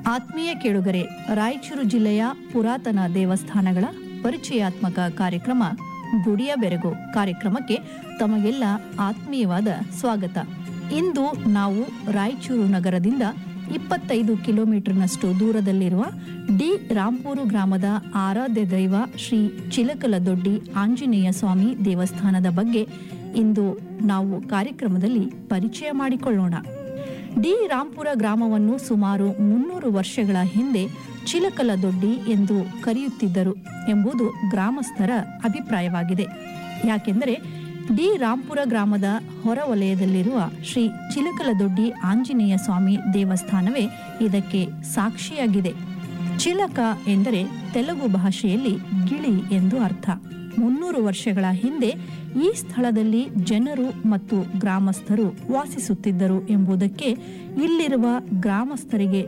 ಆತ್ಮೀಯ ಕೇಳುಗರೆ ರಾಯಚೂರು ಜಿಲ್ಲೆಯ ಪುರಾತನ ದೇವಸ್ಥಾನಗಳ ಪರಿಚಯಾತ್ಮಕ ಕಾರ್ಯಕ್ರಮ ಗುಡಿಯ ಬೆರಗು ಕಾರ್ಯಕ್ರಮಕ್ಕೆ ತಮಗೆಲ್ಲ ಆತ್ಮೀಯವಾದ ಸ್ವಾಗತ ಇಂದು ನಾವು ರಾಯಚೂರು ನಗರದಿಂದ ಇಪ್ಪತ್ತೈದು ಕಿಲೋಮೀಟರ್ನಷ್ಟು ದೂರದಲ್ಲಿರುವ ಡಿ ರಾಂಪೂರು ಗ್ರಾಮದ ಆರಾಧ್ಯ ದೈವ ಶ್ರೀ ಚಿಲಕಲದೊಡ್ಡಿ ಆಂಜನೇಯ ಸ್ವಾಮಿ ದೇವಸ್ಥಾನದ ಬಗ್ಗೆ ಇಂದು ನಾವು ಕಾರ್ಯಕ್ರಮದಲ್ಲಿ ಪರಿಚಯ ಮಾಡಿಕೊಳ್ಳೋಣ ಡಿ ರಾಂಪುರ ಗ್ರಾಮವನ್ನು ಸುಮಾರು ಮುನ್ನೂರು ವರ್ಷಗಳ ಹಿಂದೆ ಚಿಲಕಲದೊಡ್ಡಿ ಎಂದು ಕರೆಯುತ್ತಿದ್ದರು ಎಂಬುದು ಗ್ರಾಮಸ್ಥರ ಅಭಿಪ್ರಾಯವಾಗಿದೆ ಯಾಕೆಂದರೆ ಡಿ ರಾಂಪುರ ಗ್ರಾಮದ ಹೊರವಲಯದಲ್ಲಿರುವ ಶ್ರೀ ಚಿಲಕಲದೊಡ್ಡಿ ಆಂಜನೇಯ ಸ್ವಾಮಿ ದೇವಸ್ಥಾನವೇ ಇದಕ್ಕೆ ಸಾಕ್ಷಿಯಾಗಿದೆ ಚಿಲಕ ಎಂದರೆ ತೆಲುಗು ಭಾಷೆಯಲ್ಲಿ ಗಿಳಿ ಎಂದು ಅರ್ಥ ಮುನ್ನೂರು ವರ್ಷಗಳ ಹಿಂದೆ ಈ ಸ್ಥಳದಲ್ಲಿ ಜನರು ಮತ್ತು ಗ್ರಾಮಸ್ಥರು ವಾಸಿಸುತ್ತಿದ್ದರು ಎಂಬುದಕ್ಕೆ ಇಲ್ಲಿರುವ ಗ್ರಾಮಸ್ಥರಿಗೆ